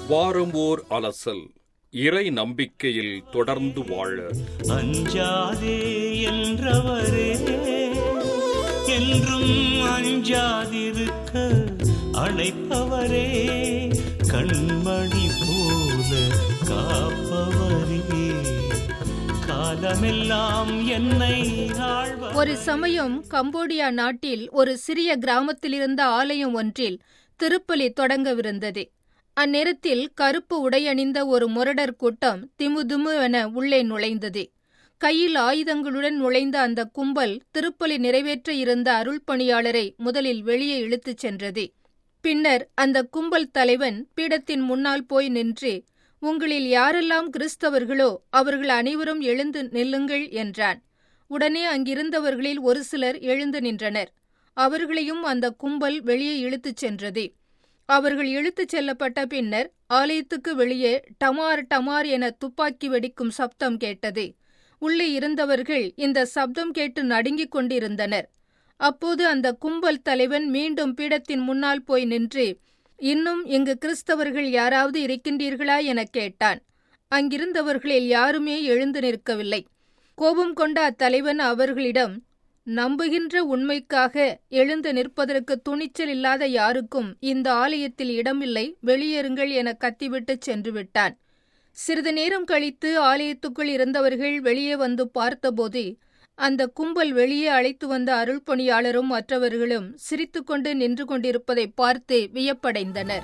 வாரம் ஓர் அலசல் இறை நம்பிக்கையில் தொடர்ந்து வாழ அஞ்சாதே என்றவரே என்றும் அஞ்சாதிருக்க அழைப்பவரே கண்மணி போல காப்பவரே காலமெல்லாம் என்னை ஆழ்வ ஒரு சமயம் கம்போடியா நாட்டில் ஒரு சிறிய கிராமத்தில் இருந்த ஆலயம் ஒன்றில் திருப்பலி தொடங்கவிருந்தது அந்நேரத்தில் கருப்பு உடையணிந்த ஒரு முரடர் கூட்டம் திமுதிமு என உள்ளே நுழைந்தது கையில் ஆயுதங்களுடன் நுழைந்த அந்த கும்பல் திருப்பலி நிறைவேற்ற இருந்த அருள் பணியாளரை முதலில் வெளியே இழுத்துச் சென்றது பின்னர் அந்த கும்பல் தலைவன் பீடத்தின் முன்னால் போய் நின்று உங்களில் யாரெல்லாம் கிறிஸ்தவர்களோ அவர்கள் அனைவரும் எழுந்து நில்லுங்கள் என்றான் உடனே அங்கிருந்தவர்களில் ஒரு சிலர் எழுந்து நின்றனர் அவர்களையும் அந்த கும்பல் வெளியே இழுத்துச் சென்றது அவர்கள் இழுத்துச் செல்லப்பட்ட பின்னர் ஆலயத்துக்கு வெளியே டமார் டமார் என துப்பாக்கி வெடிக்கும் சப்தம் கேட்டது உள்ளே இருந்தவர்கள் இந்த சப்தம் கேட்டு நடுங்கிக் கொண்டிருந்தனர் அப்போது அந்த கும்பல் தலைவன் மீண்டும் பீடத்தின் முன்னால் போய் நின்று இன்னும் இங்கு கிறிஸ்தவர்கள் யாராவது இருக்கின்றீர்களா எனக் கேட்டான் அங்கிருந்தவர்களில் யாருமே எழுந்து நிற்கவில்லை கோபம் கொண்ட அத்தலைவன் அவர்களிடம் நம்புகின்ற உண்மைக்காக எழுந்து நிற்பதற்கு துணிச்சல் இல்லாத யாருக்கும் இந்த ஆலயத்தில் இடமில்லை வெளியேறுங்கள் என கத்திவிட்டு சென்று விட்டான் சிறிது நேரம் கழித்து ஆலயத்துக்குள் இருந்தவர்கள் வெளியே வந்து பார்த்தபோது அந்த கும்பல் வெளியே அழைத்து வந்த அருள் பணியாளரும் மற்றவர்களும் சிரித்துக்கொண்டு நின்று கொண்டிருப்பதை பார்த்து வியப்படைந்தனர்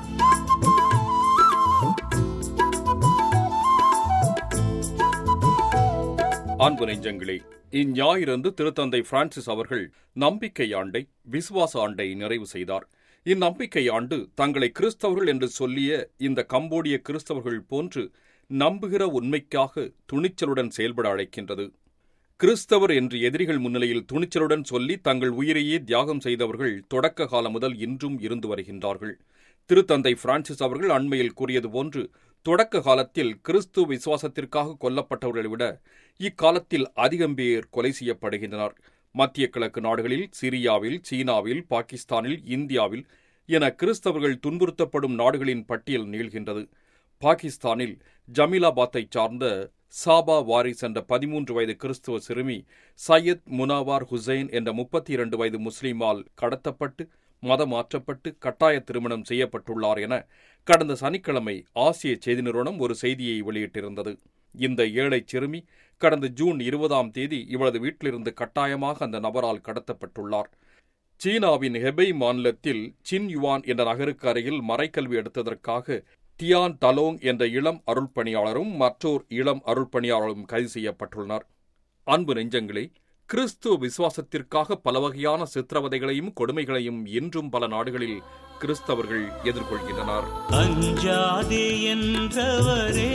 அன்பு நெஞ்சங்களே இஞ்ஞாயிறந்து திருத்தந்தை பிரான்சிஸ் அவர்கள் நம்பிக்கை ஆண்டை விசுவாச ஆண்டை நிறைவு செய்தார் இந்நம்பிக்கை ஆண்டு தங்களை கிறிஸ்தவர்கள் என்று சொல்லிய இந்த கம்போடிய கிறிஸ்தவர்கள் போன்று நம்புகிற உண்மைக்காக துணிச்சலுடன் செயல்பட அழைக்கின்றது கிறிஸ்தவர் என்று எதிரிகள் முன்னிலையில் துணிச்சலுடன் சொல்லி தங்கள் உயிரையே தியாகம் செய்தவர்கள் தொடக்க காலம் முதல் இன்றும் இருந்து வருகின்றார்கள் திருத்தந்தை பிரான்சிஸ் அவர்கள் அண்மையில் கூறியது போன்று தொடக்க காலத்தில் கிறிஸ்து விசுவாசத்திற்காக கொல்லப்பட்டவர்களை விட இக்காலத்தில் அதிகம் பேர் கொலை செய்யப்படுகின்றனர் மத்திய கிழக்கு நாடுகளில் சிரியாவில் சீனாவில் பாகிஸ்தானில் இந்தியாவில் என கிறிஸ்தவர்கள் துன்புறுத்தப்படும் நாடுகளின் பட்டியல் நீள்கின்றது பாகிஸ்தானில் ஜமீலாபாத்தைச் சார்ந்த சாபா வாரிஸ் என்ற பதிமூன்று வயது கிறிஸ்துவ சிறுமி சையத் முனாவார் ஹுசைன் என்ற முப்பத்தி இரண்டு வயது முஸ்லிமால் கடத்தப்பட்டு மதம் மாற்றப்பட்டு கட்டாய திருமணம் செய்யப்பட்டுள்ளார் என கடந்த சனிக்கிழமை ஆசிய செய்தி நிறுவனம் ஒரு செய்தியை வெளியிட்டிருந்தது இந்த ஏழை சிறுமி கடந்த ஜூன் இருபதாம் தேதி இவளது வீட்டிலிருந்து கட்டாயமாக அந்த நபரால் கடத்தப்பட்டுள்ளார் சீனாவின் ஹெபை மாநிலத்தில் சின் யுவான் என்ற நகருக்கு அருகில் மறைக்கல்வி எடுத்ததற்காக தியான் டலோங் என்ற இளம் அருள்பணியாளரும் மற்றோர் இளம் அருள்பணியாளரும் கைது செய்யப்பட்டுள்ளனர் அன்பு நெஞ்சங்களே கிறிஸ்துவ விசுவாசத்திற்காக பல வகையான சித்திரவதைகளையும் கொடுமைகளையும் இன்றும் பல நாடுகளில் கிறிஸ்தவர்கள் எதிர்கொள்கின்றனர் அஞ்சாதே என்றவரே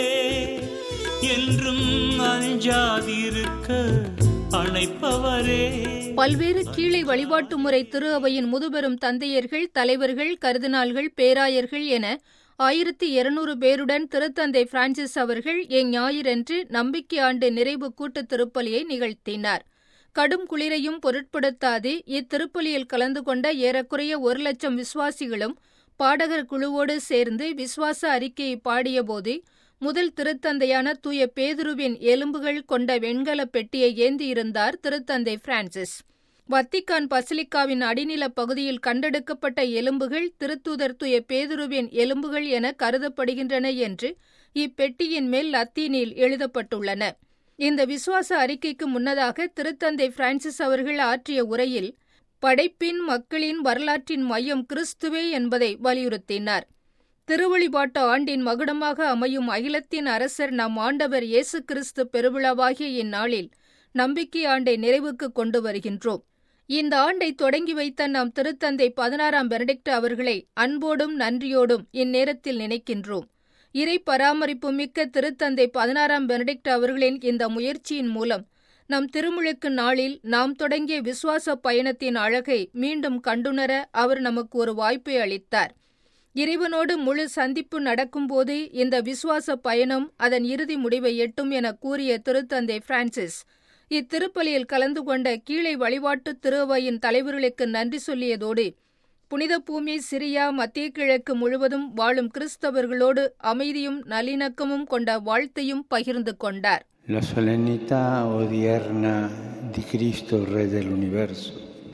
என்றும் அஞ்சாதிருக்க அழைப்பவரே பல்வேறு கீழே வழிபாட்டு முறை திரு அவையின் முதுபெரும் தந்தையர்கள் தலைவர்கள் கருதினாள்கள் பேராயர்கள் என ஆயிரத்தி இருநூறு பேருடன் திருத்தந்தை பிரான்சிஸ் அவர்கள் இஞ்ஞாயிறன்று நம்பிக்கை ஆண்டு நிறைவு கூட்டுத் திருப்பலியை நிகழ்த்தினார் கடும் குளிரையும் பொருட்படுத்தாது இத்திருப்பலியில் கலந்து கொண்ட ஏறக்குறைய ஒரு லட்சம் விசுவாசிகளும் பாடகர் குழுவோடு சேர்ந்து விசுவாச அறிக்கையை பாடியபோது முதல் திருத்தந்தையான தூய பேதுருவின் எலும்புகள் கொண்ட வெண்கல பெட்டியை ஏந்தியிருந்தார் திருத்தந்தை பிரான்சிஸ் வத்திக்கான் பசிலிக்காவின் அடிநில பகுதியில் கண்டெடுக்கப்பட்ட எலும்புகள் திருத்தூதர் தூய பேதுருவின் எலும்புகள் என கருதப்படுகின்றன என்று இப்பெட்டியின் மேல் லத்தீனில் எழுதப்பட்டுள்ளன இந்த விசுவாச அறிக்கைக்கு முன்னதாக திருத்தந்தை பிரான்சிஸ் அவர்கள் ஆற்றிய உரையில் படைப்பின் மக்களின் வரலாற்றின் மையம் கிறிஸ்துவே என்பதை வலியுறுத்தினார் திருவழிபாட்டு ஆண்டின் மகுடமாக அமையும் அகிலத்தின் அரசர் நம் ஆண்டவர் இயேசு கிறிஸ்து பெருவிழாவாகிய இந்நாளில் நம்பிக்கை ஆண்டை நிறைவுக்கு கொண்டு வருகின்றோம் இந்த ஆண்டை தொடங்கி வைத்த நம் திருத்தந்தை பதினாறாம் பெனடிக்ட் அவர்களை அன்போடும் நன்றியோடும் இந்நேரத்தில் நினைக்கின்றோம் இறை பராமரிப்பு மிக்க திருத்தந்தை பதினாறாம் பெனடிக்ட் அவர்களின் இந்த முயற்சியின் மூலம் நம் திருமுழுக்கு நாளில் நாம் தொடங்கிய விசுவாச பயணத்தின் அழகை மீண்டும் கண்டுணர அவர் நமக்கு ஒரு வாய்ப்பை அளித்தார் இறைவனோடு முழு சந்திப்பு நடக்கும்போது இந்த விசுவாச பயணம் அதன் இறுதி முடிவை எட்டும் என கூறிய திருத்தந்தை பிரான்சிஸ் இத்திருப்பலியில் கலந்து கொண்ட கீழே வழிபாட்டு திருவையின் தலைவர்களுக்கு நன்றி சொல்லியதோடு புனித பூமி சிரியா மத்திய கிழக்கு முழுவதும் வாழும் கிறிஸ்தவர்களோடு அமைதியும் நல்லிணக்கமும் கொண்ட வாழ்த்தையும் பகிர்ந்து கொண்டார் La solennità odierna di Cristo, Re dell'universo,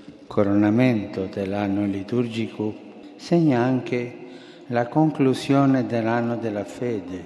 coronamento dell'anno liturgico, segna anche la conclusione dell'anno della fede,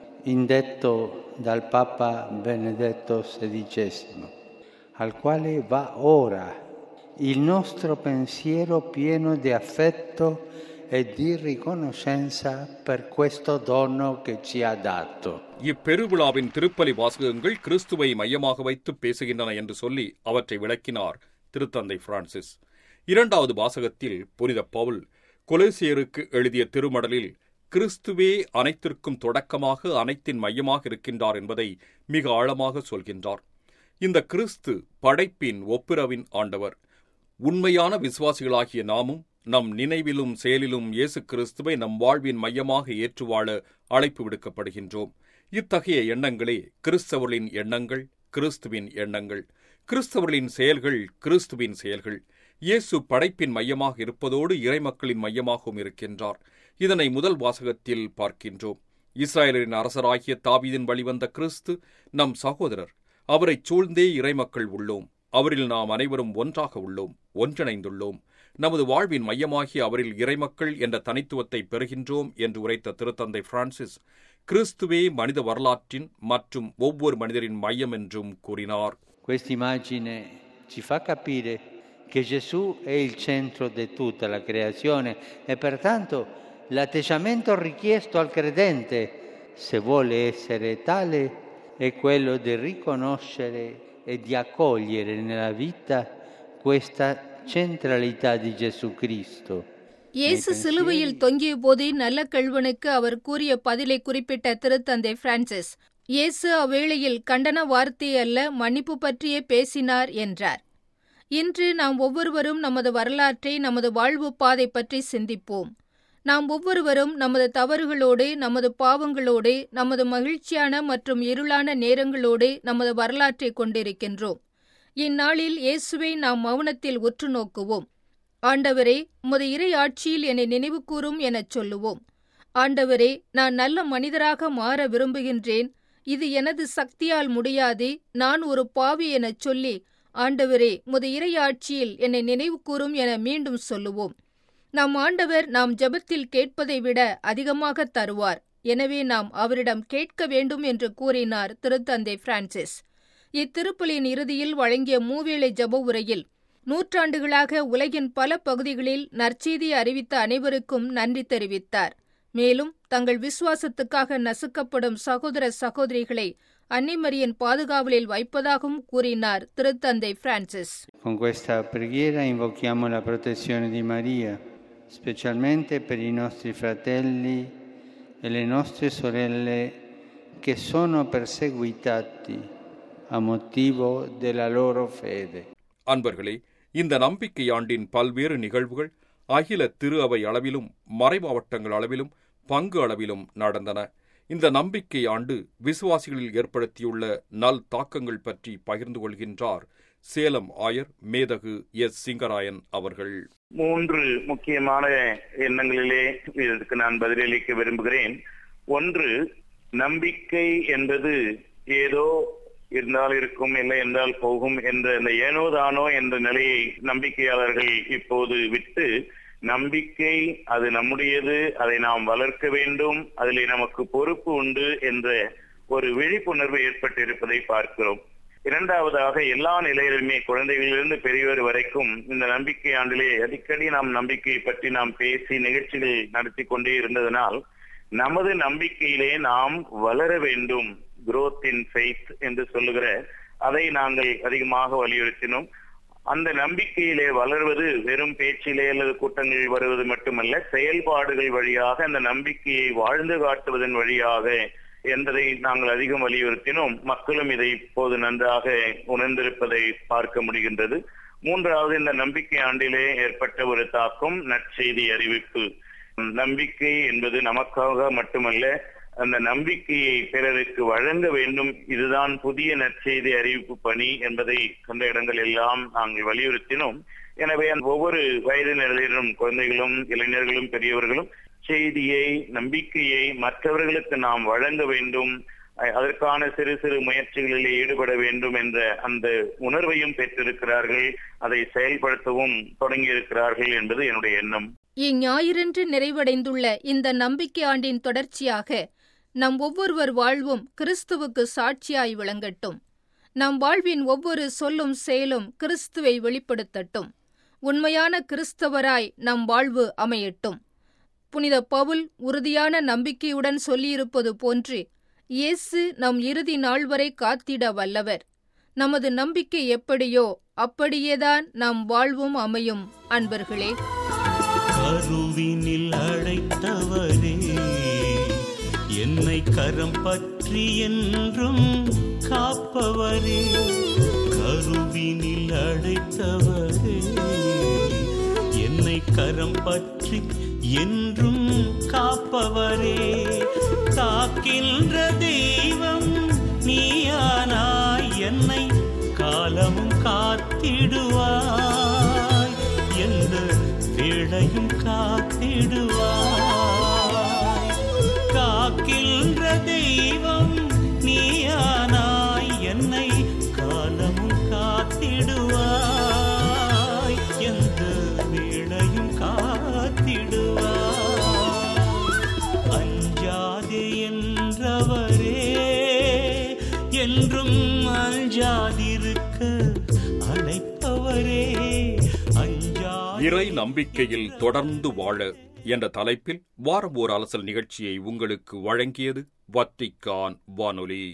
indetto dal Papa Benedetto XVI, al quale va ora il nostro pensiero pieno di affetto e di riconoscenza per questo dono che ci ha dato. இப்பெருவிழாவின் திருப்பலி வாசகங்கள் கிறிஸ்துவை மையமாக வைத்து பேசுகின்றன என்று சொல்லி அவற்றை விளக்கினார் திருத்தந்தை பிரான்சிஸ் இரண்டாவது வாசகத்தில் புனித பவுல் கொலேசியருக்கு எழுதிய திருமடலில் கிறிஸ்துவே அனைத்திற்கும் தொடக்கமாக அனைத்தின் மையமாக இருக்கின்றார் என்பதை மிக ஆழமாக சொல்கின்றார் இந்த கிறிஸ்து படைப்பின் ஒப்புரவின் ஆண்டவர் உண்மையான விசுவாசிகளாகிய நாமும் நம் நினைவிலும் செயலிலும் இயேசு கிறிஸ்துவை நம் வாழ்வின் மையமாக ஏற்று வாழ அழைப்பு விடுக்கப்படுகின்றோம் இத்தகைய எண்ணங்களே கிறிஸ்தவர்களின் எண்ணங்கள் கிறிஸ்துவின் எண்ணங்கள் கிறிஸ்தவர்களின் செயல்கள் கிறிஸ்துவின் செயல்கள் இயேசு படைப்பின் மையமாக இருப்பதோடு இறைமக்களின் மையமாகவும் இருக்கின்றார் இதனை முதல் வாசகத்தில் பார்க்கின்றோம் இஸ்ராயலின் அரசராகிய தாவீதின் வழிவந்த கிறிஸ்து நம் சகோதரர் அவரைச் சூழ்ந்தே இறைமக்கள் உள்ளோம் அவரில் நாம் அனைவரும் ஒன்றாக உள்ளோம் ஒன்றிணைந்துள்ளோம் நமது வாழ்வின் மையமாகிய அவரில் இறைமக்கள் என்ற தனித்துவத்தை பெறுகின்றோம் என்று உரைத்த திருத்தந்தை பிரான்சிஸ் கிறிஸ்துவே மனித வரலாற்றின் மற்றும் ஒவ்வொரு மனிதரின் மையம் என்றும் கூறினார் Questa immagine ci fa capire che Gesù è il centro di tutta la creazione e pertanto l'atteggiamento richiesto al credente, se vuole essere tale, è quello di riconoscere e di accogliere nella vita questa centralità di Gesù Cristo. இயேசு சிலுவையில் தொங்கிய போது நல்ல கல்வனுக்கு அவர் கூறிய பதிலை குறிப்பிட்ட திருத்தந்தை Francis இயேசு அவ்வேளையில் கண்டன வார்த்தை அல்ல மன்னிப்பு பற்றியே பேசினார் என்றார் இன்று நாம் ஒவ்வொருவரும் நமது வரலாற்றை நமது வாழ்வு பாதை பற்றி சிந்திப்போம் நாம் ஒவ்வொருவரும் நமது தவறுகளோடு நமது பாவங்களோடு நமது மகிழ்ச்சியான மற்றும் இருளான நேரங்களோடு நமது வரலாற்றை கொண்டிருக்கின்றோம் இந்நாளில் இயேசுவை நாம் மௌனத்தில் உற்று நோக்குவோம் ஆண்டவரே உமது இறை ஆட்சியில் என்னை நினைவுகூரும் எனச் சொல்லுவோம் ஆண்டவரே நான் நல்ல மனிதராக மாற விரும்புகின்றேன் இது எனது சக்தியால் முடியாது நான் ஒரு பாவி எனச் சொல்லி ஆண்டவரே முது இறை ஆட்சியில் என்னை நினைவுகூரும் என மீண்டும் சொல்லுவோம் நம் ஆண்டவர் நாம் ஜெபத்தில் கேட்பதை விட அதிகமாக தருவார் எனவே நாம் அவரிடம் கேட்க வேண்டும் என்று கூறினார் திருத்தந்தை பிரான்சிஸ் இத்திருப்பலின் இறுதியில் வழங்கிய மூவேளை ஜெப உரையில் நூற்றாண்டுகளாக உலகின் பல பகுதிகளில் நற்செய்தி அறிவித்த அனைவருக்கும் நன்றி தெரிவித்தார் மேலும் தங்கள் விசுவாசத்துக்காக நசுக்கப்படும் சகோதர சகோதரிகளை அன்னிமரியின் பாதுகாவலில் வைப்பதாகவும் கூறினார் திருத்தந்தை Francis Con questa preghiera invochiamo la protezione di Maria, specialmente per i nostri fratelli e le nostre sorelle che sono perseguitati a motivo della loro fede. அன்பர்களே இந்த நம்பிக்கை ஆண்டின் பல்வேறு நிகழ்வுகள் அகில திரு அவை அளவிலும் மறைமாவட்டங்கள் அளவிலும் பங்கு அளவிலும் நடந்தன இந்த நம்பிக்கை ஆண்டு விசுவாசிகளில் ஏற்படுத்தியுள்ள நல் தாக்கங்கள் பற்றி பகிர்ந்து கொள்கின்றார் சேலம் ஆயர் மேதகு எஸ் சிங்கராயன் அவர்கள் மூன்று முக்கியமான எண்ணங்களிலே இதற்கு நான் பதிலளிக்க விரும்புகிறேன் ஒன்று நம்பிக்கை என்பது ஏதோ இருந்தால் இருக்கும் இல்லை என்றால் போகும் என்ற இந்த ஏனோ தானோ என்ற நிலையை நம்பிக்கையாளர்கள் இப்போது விட்டு நம்பிக்கை அது நம்முடையது அதை நாம் வளர்க்க வேண்டும் அதிலே நமக்கு பொறுப்பு உண்டு என்ற ஒரு விழிப்புணர்வு ஏற்பட்டிருப்பதை பார்க்கிறோம் இரண்டாவதாக எல்லா நிலையிலுமே குழந்தைகளிலிருந்து பெரியவர் வரைக்கும் இந்த நம்பிக்கை ஆண்டிலே அடிக்கடி நாம் நம்பிக்கையை பற்றி நாம் பேசி நிகழ்ச்சிகள் நடத்தி கொண்டே இருந்ததனால் நமது நம்பிக்கையிலே நாம் வளர வேண்டும் growth in faith என்று சொல்லுகிற அதை நாங்கள் அதிகமாக வலியுறுத்தினோம் அந்த நம்பிக்கையிலே வளர்வது வெறும் பேச்சிலே அல்லது கூட்டங்களில் வருவது மட்டுமல்ல செயல்பாடுகள் வழியாக அந்த நம்பிக்கையை வாழ்ந்து காட்டுவதன் வழியாக என்பதை நாங்கள் அதிகம் வலியுறுத்தினோம் மக்களும் இதை இப்போது நன்றாக உணர்ந்திருப்பதை பார்க்க முடிகின்றது மூன்றாவது இந்த நம்பிக்கை ஆண்டிலே ஏற்பட்ட ஒரு தாக்கம் நற்செய்தி அறிவிப்பு நம்பிக்கை என்பது நமக்காக மட்டுமல்ல அந்த நம்பிக்கையை பிறருக்கு வழங்க வேண்டும் இதுதான் புதிய நற்செய்தி அறிவிப்பு பணி என்பதை கண்ட இடங்கள் எல்லாம் நாங்கள் வலியுறுத்தினோம் எனவே அந்த ஒவ்வொரு வயதினரிலும் குழந்தைகளும் இளைஞர்களும் பெரியவர்களும் செய்தியை நம்பிக்கையை மற்றவர்களுக்கு நாம் வழங்க வேண்டும் அஹ் அதற்கான சிறு சிறு முயற்சிகளில் ஈடுபட வேண்டும் என்ற அந்த உணர்வையும் பெற்றிருக்கிறார்கள் அதை செயல்படுத்தவும் தொடங்கியிருக்கிறார்கள் என்பது என்னுடைய எண்ணம் இஞ்ஞாயிறன்று நிறைவடைந்துள்ள இந்த நம்பிக்கை ஆண்டின் தொடர்ச்சியாக நம் ஒவ்வொருவர் வாழ்வும் கிறிஸ்துவுக்கு சாட்சியாய் விளங்கட்டும் நம் வாழ்வின் ஒவ்வொரு சொல்லும் செயலும் கிறிஸ்துவை வெளிப்படுத்தட்டும் உண்மையான கிறிஸ்தவராய் நம் வாழ்வு அமையட்டும் புனித பவுல் உறுதியான நம்பிக்கையுடன் சொல்லியிருப்பது போன்று இயேசு நம் இறுதி நாள் வரை காத்திட வல்லவர் நமது நம்பிக்கை எப்படியோ அப்படியேதான் நம் வாழ்வும் அமையும் அன்பர்களே கருவினில் அழைத்தவரே என்னை கரம் பற்றி என்றும் காப்பவரே கருவினில் அழைத்தவரே என்னை கரம் பற்றி என்றும் காப்பவரே காக்கின்ற தெய்வம் நீயானாய் என்னை காலமும் காத்திடுவாய் எந்த வேளையும் காத்திடுவாய் காக்கின்ற தெய்வம் நீயானாய் என்னை காலமும் காத்திடுவாய் எந்த வேளையும் காத்திடுவாய் அஞ்சாதே என்றவரே என்றும் அஞ்சாதிருக்க அழைப்பவரே அஞ்சா இறை நம்பிக்கையில் தொடர்ந்து வாழ என்ற தலைப்பில் வாரம் ஓர் அலசல் நிகழ்ச்சியை உங்களுக்கு வழங்கியது வத்திக்கான் வானொலி